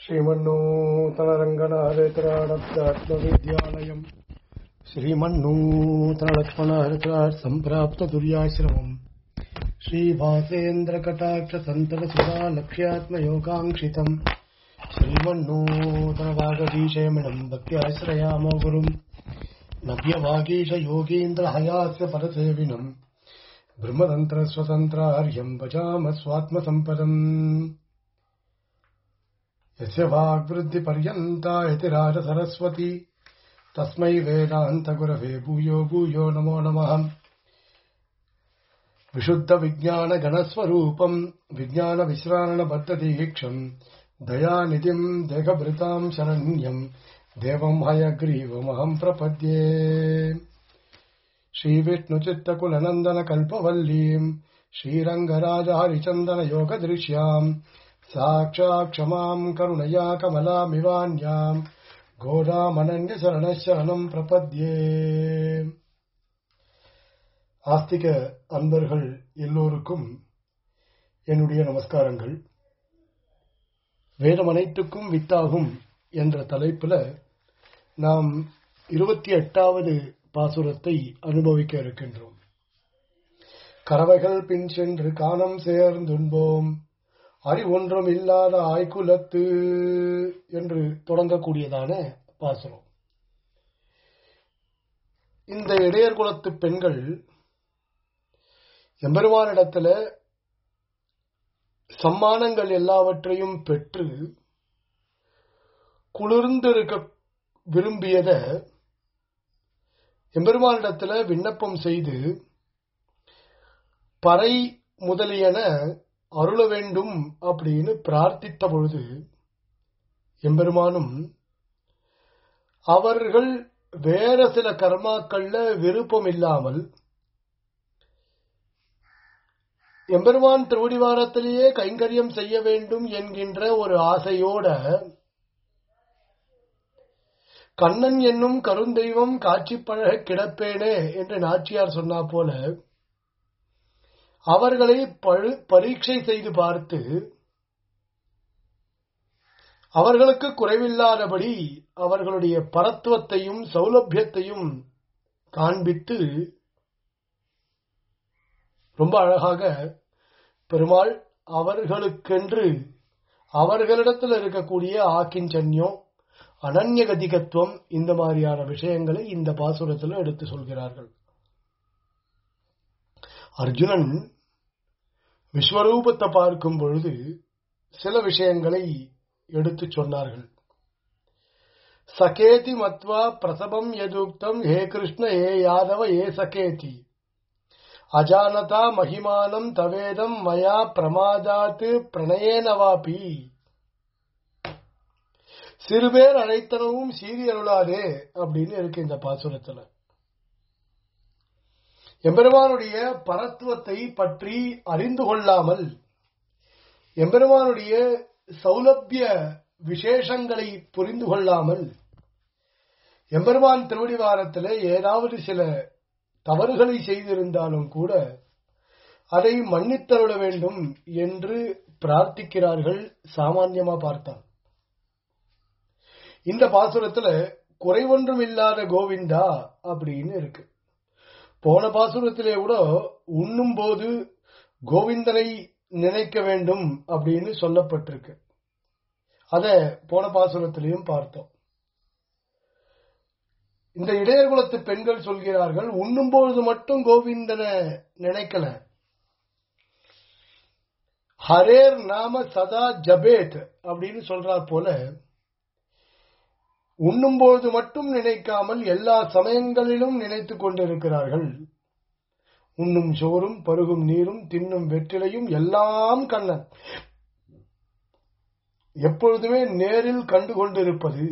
श्रीमन्नूतनरङ्गनारेतराडब्दात्मविद्यालयम् श्रीमन्नूतनलक्ष्मणहरित्रात् सम्प्राप्तदुर्याश्रमम् श्रीभासेन्द्रकटाक्षसन्ततसुधा लक्ष्यात्मयोगाङ्क्षितम् श्रीमन्नूतनवागदीशयमिनम् भक्त्याश्रयामो गुरुम् नव्यवागीशयोगीन्द्रहयास्य परसेविनम् ब्रह्मतन्त्रस्वतन्त्रार्यम् भजाम स्वात्मसम्पदम् यस्य वाग्वृद्धिपर्यन्ता इति राजसरस्वती तस्मै वेदान्तगुरवे भूयो भूयो नमो नमः विशुद्धविज्ञानगणस्वरूपम् विज्ञानविश्रारणबद्धदीक्षम् दयानिधिम् देहभृताम् शरण्यम् देवम् हयग्रीवमहम् प्रपद्ये श्रीविष्णुचित्तकुलनन्दनकल्पवल्लीम् श्रीरङ्गराजहरिचन्दनयोगदृश्याम् साक्षात् क्षमाम् करुणया कमलामिवान्याम् கோதாமனன்யசரணம் பிரபத்யே ஆஸ்திக அன்பர்கள் எல்லோருக்கும் என்னுடைய நமஸ்காரங்கள் வேதம் அனைத்துக்கும் வித்தாகும் என்ற தலைப்புல நாம் இருபத்தி எட்டாவது பாசுரத்தை அனுபவிக்க இருக்கின்றோம் கறவைகள் பின் சென்று காணம் சேர்ந்துண்போம் அறிவொன்றும் இல்லாத ஆய்குலத்து என்று தொடங்கக்கூடியதான பாசுரம் இந்த இடையர் குலத்து பெண்கள் எம்பெருமானிடத்துல சம்மானங்கள் எல்லாவற்றையும் பெற்று குளிர்ந்திருக்க விரும்பியத எம்பெருமானிடத்துல விண்ணப்பம் செய்து பறை முதலியன அருள வேண்டும் அப்படின்னு பிரார்த்தித்த பொழுது எம்பெருமானும் அவர்கள் வேற சில கர்மாக்கள்ல விருப்பம் இல்லாமல் எம்பெருமான் திருவடிவாரத்திலேயே கைங்கரியம் செய்ய வேண்டும் என்கின்ற ஒரு ஆசையோட கண்ணன் என்னும் கருந்தெய்வம் காட்சி பழக கிடப்பேனே என்று நாச்சியார் சொன்னா போல அவர்களை பரீட்சை செய்து பார்த்து அவர்களுக்கு குறைவில்லாதபடி அவர்களுடைய பரத்துவத்தையும் சௌலபியத்தையும் காண்பித்து ரொம்ப அழகாக பெருமாள் அவர்களுக்கென்று அவர்களிடத்தில் இருக்கக்கூடிய ஆக்கிஞ்சன்யம் அனன்யகதிகத்துவம் இந்த மாதிரியான விஷயங்களை இந்த பாசுரத்தில் எடுத்து சொல்கிறார்கள் அர்ஜுனன் விஸ்வரூபத்தை பார்க்கும் பொழுது சில விஷயங்களை எடுத்து சொன்னார்கள் சகேதி மத்வா பிரசவம் எதுக்தம் ஹே கிருஷ்ண ஹே யாதவ ஏ சகேதி அஜானதா மகிமானம் தவேதம் மயா பிரமாதாத்து பிரணயேனவாபி சிறுபேர் அழைத்தனவும் சீரி அருளாதே அப்படின்னு இருக்கு இந்த பாசுரத்துல எம்பெருமானுடைய பரத்துவத்தை பற்றி அறிந்து கொள்ளாமல் எம்பெருமானுடைய சௌலபிய விசேஷங்களை புரிந்து கொள்ளாமல் எம்பெருமான் திருவடிவாரத்தில் ஏதாவது சில தவறுகளை செய்திருந்தாலும் கூட அதை மன்னித்தருள வேண்டும் என்று பிரார்த்திக்கிறார்கள் சாமான்யமா பார்த்தால் இந்த பாசுரத்துல குறைவொன்றும் இல்லாத கோவிந்தா அப்படின்னு இருக்கு போன பாசுரத்திலே கூட உண்ணும் போது கோவிந்தனை நினைக்க வேண்டும் அப்படின்னு சொல்லப்பட்டிருக்கு அத போன பாசுரத்திலையும் பார்த்தோம் இந்த இடையர்குலத்து பெண்கள் சொல்கிறார்கள் உண்ணும் பொழுது மட்டும் கோவிந்தனை நினைக்கல ஹரேர் நாம சதா ஜபேத் அப்படின்னு சொல்றார் போல உண்ணும்போது மட்டும் நினைக்காமல் எல்லா சமயங்களிலும் நினைத்துக் கொண்டிருக்கிறார்கள் உண்ணும் சோறும் பருகும் நீரும் தின்னும் வெற்றிலையும் எல்லாம் கண்ணன் எப்பொழுதுமே நேரில் கண்டு கொண்டிருப்பது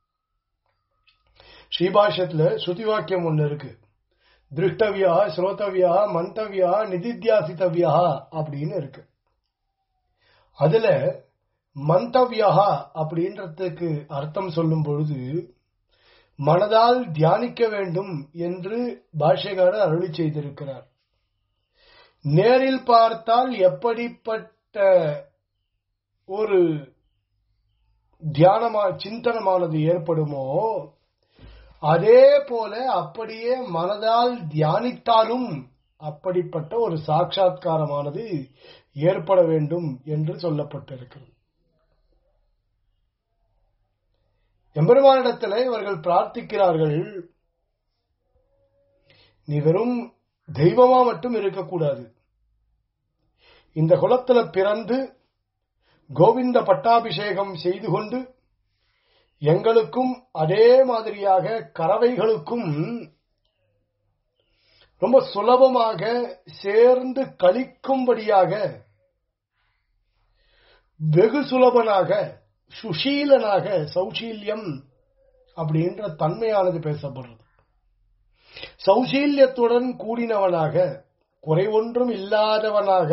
ஸ்ரீபாஷத்துல ஸ்ருதி வாக்கியம் ஒண்ணு இருக்கு திருஷ்டவியா ஸ்ரோதவியா மந்தவியா நிதித்தியாசித்தவியா அப்படின்னு இருக்கு அதுல மந்தவியா அப்படின்றதுக்கு அர்த்தம் சொல்லும் பொழுது மனதால் தியானிக்க வேண்டும் என்று பாஷ்யகாரர் அருளி செய்திருக்கிறார் நேரில் பார்த்தால் எப்படிப்பட்ட ஒரு தியானமா சிந்தனமானது ஏற்படுமோ அதே போல அப்படியே மனதால் தியானித்தாலும் அப்படிப்பட்ட ஒரு சாட்சா்காரமானது ஏற்பட வேண்டும் என்று சொல்லப்பட்டிருக்கிறது எம்பெருமானிடத்தில் இவர்கள் பிரார்த்திக்கிறார்கள் நீ வெறும் தெய்வமா மட்டும் இருக்கக்கூடாது இந்த குலத்துல பிறந்து கோவிந்த பட்டாபிஷேகம் செய்து கொண்டு எங்களுக்கும் அதே மாதிரியாக கறவைகளுக்கும் ரொம்ப சுலபமாக சேர்ந்து கழிக்கும்படியாக வெகு சுலபனாக சுஷீலனாக சௌஷீல்யம் அப்படின்ற தன்மையானது பேசப்படுறது சௌசீல்யத்துடன் கூடினவனாக குறை ஒன்றும் இல்லாதவனாக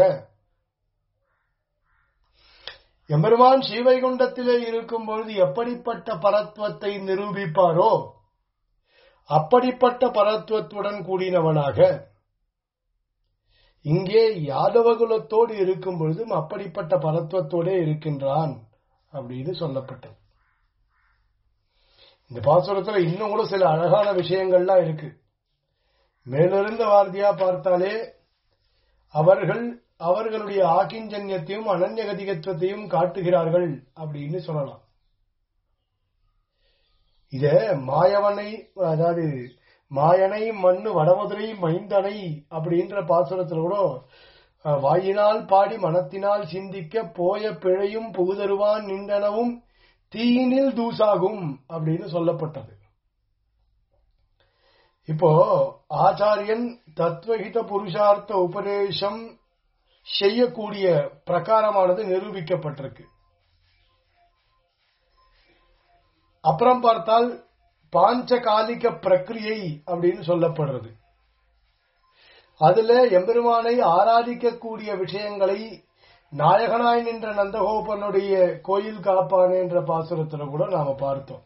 எம்பெருமான் ஸ்ரீவைகுண்டத்திலே இருக்கும் பொழுது எப்படிப்பட்ட பரத்வத்தை நிரூபிப்பாரோ அப்படிப்பட்ட பரத்வத்துடன் கூடினவனாக இங்கே யாதவகுலத்தோடு இருக்கும் பொழுதும் அப்படிப்பட்ட பரத்வத்தோடே இருக்கின்றான் அப்படின்னு சொல்லப்பட்டது இந்த பாசுரத்துல இன்னும் கூட சில அழகான விஷயங்கள்லாம் இருக்கு மேலிருந்த வார்த்தையா பார்த்தாலே அவர்கள் அவர்களுடைய ஆக்கிஞ்சன்யத்தையும் அனன்யகதிகத்துவத்தையும் காட்டுகிறார்கள் அப்படின்னு சொல்லலாம் இத மாயவனை அதாவது மாயனை மண்ணு வடமதுரை மைந்தனை அப்படின்ற பாசுரத்துல கூட வாயினால் பாடி மனத்தினால் சிந்திக்க போய பிழையும் புகுதருவான் நின்றனவும் தீயினில் தூசாகும் அப்படின்னு சொல்லப்பட்டது இப்போ ஆச்சாரியன் தத்துவஹித புருஷார்த்த உபதேசம் செய்யக்கூடிய பிரகாரமானது நிரூபிக்கப்பட்டிருக்கு அப்புறம் பார்த்தால் பாஞ்சகாலிக பிரக்கிரியை அப்படின்னு சொல்லப்படுறது அதுல எம்பெருமானை ஆராதிக்கக்கூடிய விஷயங்களை நாயகனாய் நின்ற நந்தகோபனுடைய கோயில் காப்பானே என்ற பாசுரத்துல கூட நாம பார்த்தோம்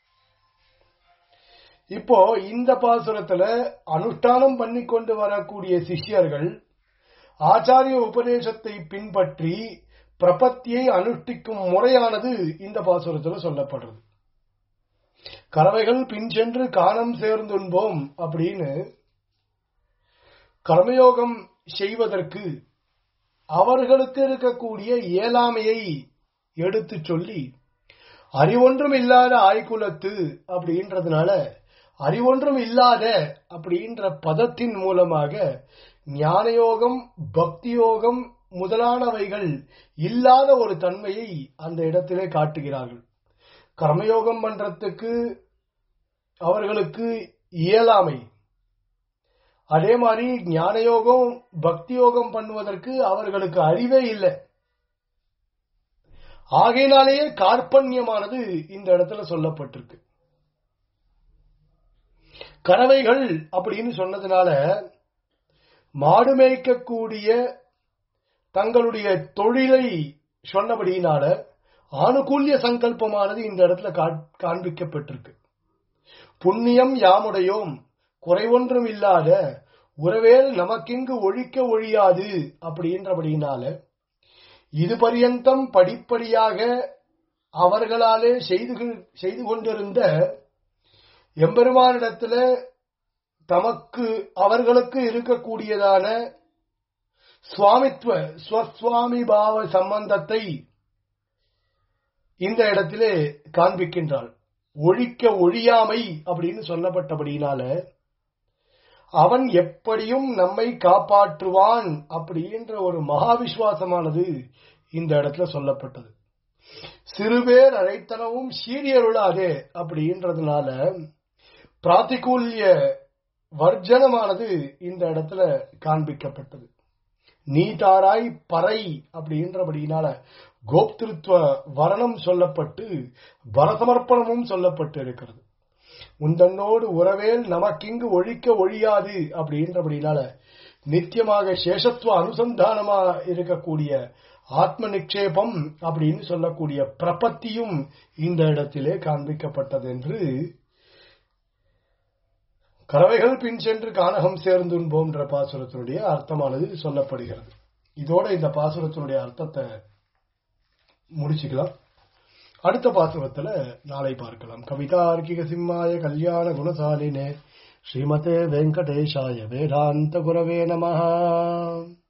இப்போ இந்த பாசுரத்துல அனுஷ்டானம் பண்ணி கொண்டு வரக்கூடிய சிஷ்யர்கள் ஆச்சாரிய உபதேசத்தை பின்பற்றி பிரபத்தியை அனுஷ்டிக்கும் முறையானது இந்த பாசுரத்துல சொல்லப்படுறது கறவைகள் பின் சென்று காணம் சேர்ந்துன்போம் அப்படின்னு கர்மயோகம் செய்வதற்கு அவர்களுக்கு இருக்கக்கூடிய இயலாமையை எடுத்து சொல்லி அறிவொன்றும் இல்லாத ஆய்குலத்து அப்படின்றதுனால அறிவொன்றும் இல்லாத அப்படின்ற பதத்தின் மூலமாக ஞானயோகம் பக்தியோகம் முதலானவைகள் இல்லாத ஒரு தன்மையை அந்த இடத்திலே காட்டுகிறார்கள் கர்மயோகம் பண்றதுக்கு அவர்களுக்கு இயலாமை அதே மாதிரி ஞானயோகம் பக்தி யோகம் பண்ணுவதற்கு அவர்களுக்கு அறிவே இல்லை ஆகையினாலேயே கார்பண்யமானது இந்த இடத்துல சொல்லப்பட்டிருக்கு கறவைகள் அப்படின்னு சொன்னதுனால மாடு மேய்க்கக்கூடிய தங்களுடைய தொழிலை சொன்னபடியினால ஆணுகூல்ய சங்கல்பமானது இந்த இடத்துல காண்பிக்கப்பட்டிருக்கு புண்ணியம் யாமுடையோம் குறைவொன்றும் இல்லாத உறவேல் நமக்கிங்கு ஒழிக்க ஒழியாது அப்படின்றபடியினால இது பரியந்தம் படிப்படியாக அவர்களாலே செய்து செய்து கொண்டிருந்த எம்பெருமானிடத்துல தமக்கு அவர்களுக்கு இருக்கக்கூடியதான சுவாமித்துவ ஸ்வஸ்வாமி பாவ சம்பந்தத்தை இந்த இடத்திலே காண்பிக்கின்றாள் ஒழிக்க ஒழியாமை அப்படின்னு சொல்லப்பட்டபடியினால அவன் எப்படியும் நம்மை காப்பாற்றுவான் அப்படின்ற ஒரு மகாவிஸ்வாசமானது இந்த இடத்துல சொல்லப்பட்டது சிறுபேர் அழைத்தனவும் சீரியருளாதே அப்படின்றதுனால பிராத்திகூல்ய வர்ஜனமானது இந்த இடத்துல காண்பிக்கப்பட்டது நீட்டாராய் பறை அப்படின்றபடியினால கோப்திருத்துவ வரணம் சொல்லப்பட்டு பரசமர்ப்பணமும் சொல்லப்பட்டு இருக்கிறது உந்தன்னோடு உறவேல் நமக்கிங்கு ஒழிக்க ஒழியாது அப்படின்றபடினால நித்தியமாக சேஷத்துவ அனுசந்தானமா இருக்கக்கூடிய ஆத்ம நிக்ஷேபம் அப்படின்னு சொல்லக்கூடிய பிரபத்தியும் இந்த இடத்திலே காண்பிக்கப்பட்டது என்று கறவைகள் பின் சென்று கானகம் சேர்ந்துன்போன்ற பாசுரத்தினுடைய அர்த்தமானது சொல்லப்படுகிறது இதோட இந்த பாசுரத்தினுடைய அர்த்தத்தை முடிச்சுக்கலாம் அடுத்த பாசுரத்துல நாளை பார்க்கலாம் கவிதார்க்கிக சிம்மாய கல்யாண குணசாலினே ஸ்ரீமதே வெங்கடேஷாய வேதாந்த குரவே நமஹா